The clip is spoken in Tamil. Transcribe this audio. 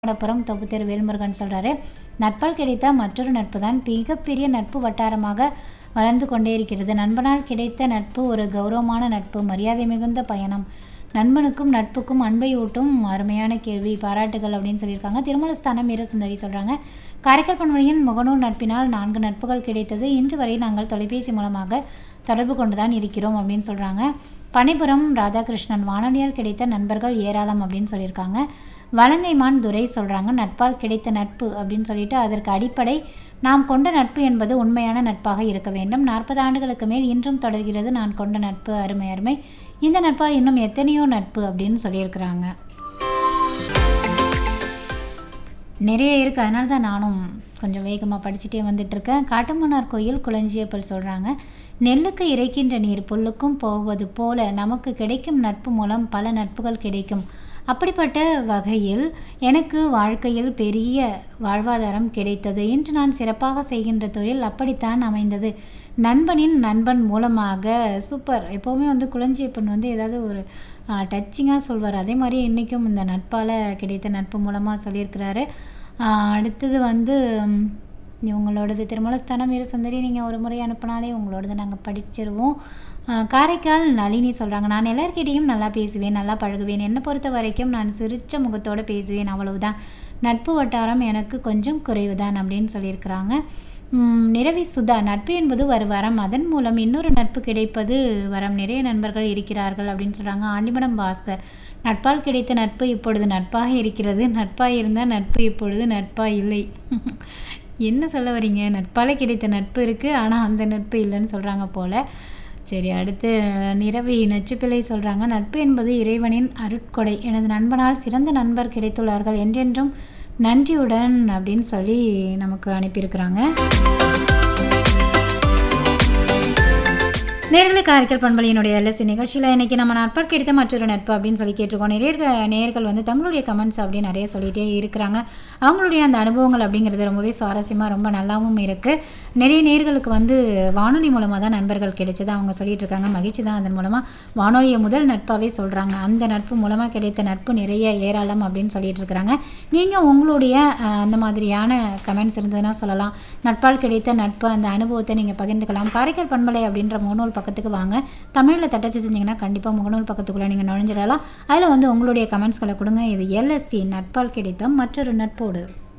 மடப்புறம் தொகுத்தர் வேல்முருகன் சொல்கிறாரு நட்பால் கிடைத்த மற்றொரு நட்பு தான் மிகப்பெரிய நட்பு வட்டாரமாக வளர்ந்து கொண்டே இருக்கிறது நண்பனால் கிடைத்த நட்பு ஒரு கௌரவமான நட்பு மரியாதை மிகுந்த பயணம் நண்பனுக்கும் நட்புக்கும் அன்பை ஊட்டும் அருமையான கேள்வி பாராட்டுகள் அப்படின்னு சொல்லியிருக்காங்க திருமலஸ்தானம் வீரசுந்தரி சொல்கிறாங்க காரைக்கால் பண்பலையின் முகநூல் நட்பினால் நான்கு நட்புகள் கிடைத்தது இன்று வரை நாங்கள் தொலைபேசி மூலமாக தொடர்பு கொண்டு தான் இருக்கிறோம் அப்படின்னு சொல்கிறாங்க பனைபுரம் ராதாகிருஷ்ணன் வானொலியால் கிடைத்த நண்பர்கள் ஏராளம் அப்படின்னு சொல்லியிருக்காங்க வலங்கைமான் துரை சொல்கிறாங்க நட்பால் கிடைத்த நட்பு அப்படின்னு சொல்லிட்டு அதற்கு அடிப்படை நாம் கொண்ட நட்பு என்பது உண்மையான நட்பாக இருக்க வேண்டும் நாற்பது ஆண்டுகளுக்கு மேல் இன்றும் தொடர்கிறது நான் கொண்ட நட்பு அருமை அருமை இந்த நட்பால் இன்னும் எத்தனையோ நட்பு அப்படின்னு சொல்லியிருக்கிறாங்க நிறைய இருக்குது அதனால தான் நானும் கொஞ்சம் வேகமாக படிச்சுட்டே வந்துட்டுருக்கேன் காட்டுமன்னார் கோயில் குளஞ்சியப்பல் சொல்கிறாங்க நெல்லுக்கு இறைக்கின்ற நீர் புல்லுக்கும் போவது போல நமக்கு கிடைக்கும் நட்பு மூலம் பல நட்புகள் கிடைக்கும் அப்படிப்பட்ட வகையில் எனக்கு வாழ்க்கையில் பெரிய வாழ்வாதாரம் கிடைத்தது இன்று நான் சிறப்பாக செய்கின்ற தொழில் அப்படித்தான் அமைந்தது நண்பனின் நண்பன் மூலமாக சூப்பர் எப்போவுமே வந்து குளஞ்சியப்பன் வந்து ஏதாவது ஒரு டச்சிங்காக சொல்வார் அதே மாதிரி இன்றைக்கும் இந்த நட்பால் கிடைத்த நட்பு மூலமாக சொல்லியிருக்கிறாரு அடுத்தது வந்து இவங்களோடது திருமலஸ்தானம் வீர சுந்தரி நீங்கள் ஒரு முறை அனுப்பினாலே உங்களோடது நாங்கள் படிச்சிருவோம் காரைக்கால் நளினி சொல்கிறாங்க நான் எல்லார்கிட்டையும் நல்லா பேசுவேன் நல்லா பழகுவேன் என்னை பொறுத்த வரைக்கும் நான் சிரித்த முகத்தோடு பேசுவேன் அவ்வளவுதான் நட்பு வட்டாரம் எனக்கு கொஞ்சம் குறைவு தான் அப்படின்னு சொல்லியிருக்கிறாங்க நிறவி சுதா நட்பு என்பது ஒரு வரம் அதன் மூலம் இன்னொரு நட்பு கிடைப்பது வரம் நிறைய நண்பர்கள் இருக்கிறார்கள் அப்படின்னு சொல்கிறாங்க ஆண்டிமடம் பாஸ்கர் நட்பால் கிடைத்த நட்பு இப்பொழுது நட்பாக இருக்கிறது நட்பாக இருந்தால் நட்பு இப்பொழுது நட்பாக இல்லை என்ன சொல்ல வரீங்க நட்பால் கிடைத்த நட்பு இருக்குது ஆனால் அந்த நட்பு இல்லைன்னு சொல்கிறாங்க போல் சரி அடுத்து நிறவி நச்சுப்பிள்ளை சொல்கிறாங்க நட்பு என்பது இறைவனின் அருட்கொடை எனது நண்பனால் சிறந்த நண்பர் கிடைத்துள்ளார்கள் என்றென்றும் நன்றியுடன் அப்படின்னு சொல்லி நமக்கு அனுப்பியிருக்கிறாங்க நேர்களை காரைக்கால் பண்பலையினுடைய எல்எஸ்சி நிகழ்ச்சியில் இன்றைக்கி நம்ம நட்பால் கிடைத்த மற்றொரு நட்பு அப்படின்னு சொல்லி கேட்டிருக்கோம் நிறைய நேர்கள் வந்து தங்களுடைய கமெண்ட்ஸ் அப்படி நிறைய சொல்லிகிட்டே இருக்கிறாங்க அவங்களுடைய அந்த அனுபவங்கள் அப்படிங்கிறது ரொம்பவே சுவாரஸ்யமாக ரொம்ப நல்லாவும் இருக்குது நிறைய நேர்களுக்கு வந்து வானொலி மூலமாக தான் நண்பர்கள் கிடைச்சது அவங்க சொல்லிட்டு இருக்காங்க மகிழ்ச்சி தான் அதன் மூலமாக வானொலியை முதல் நட்பாகவே சொல்கிறாங்க அந்த நட்பு மூலமாக கிடைத்த நட்பு நிறைய ஏராளம் அப்படின்னு சொல்லிட்டு இருக்கிறாங்க நீங்கள் உங்களுடைய அந்த மாதிரியான கமெண்ட்ஸ் இருந்ததுன்னா சொல்லலாம் நட்பால் கிடைத்த நட்பு அந்த அனுபவத்தை நீங்கள் பகிர்ந்துக்கலாம் காரைக்கால் பண்பலை அப்படின்ற முகநூல் பக்கத்துக்கு வாங்க தமிழில் தட்டச்சு செஞ்சிங்கன்னா கண்டிப்பாக முகநூல் பக்கத்துக்குள்ளே நீங்கள் நுழைஞ்சிடலாம் அதில் வந்து உங்களுடைய கமெண்ட்ஸ்களை கொடுங்க இது எல்எஸ்சி நட்பால் கிடைத்த மற்றொரு நட்போடு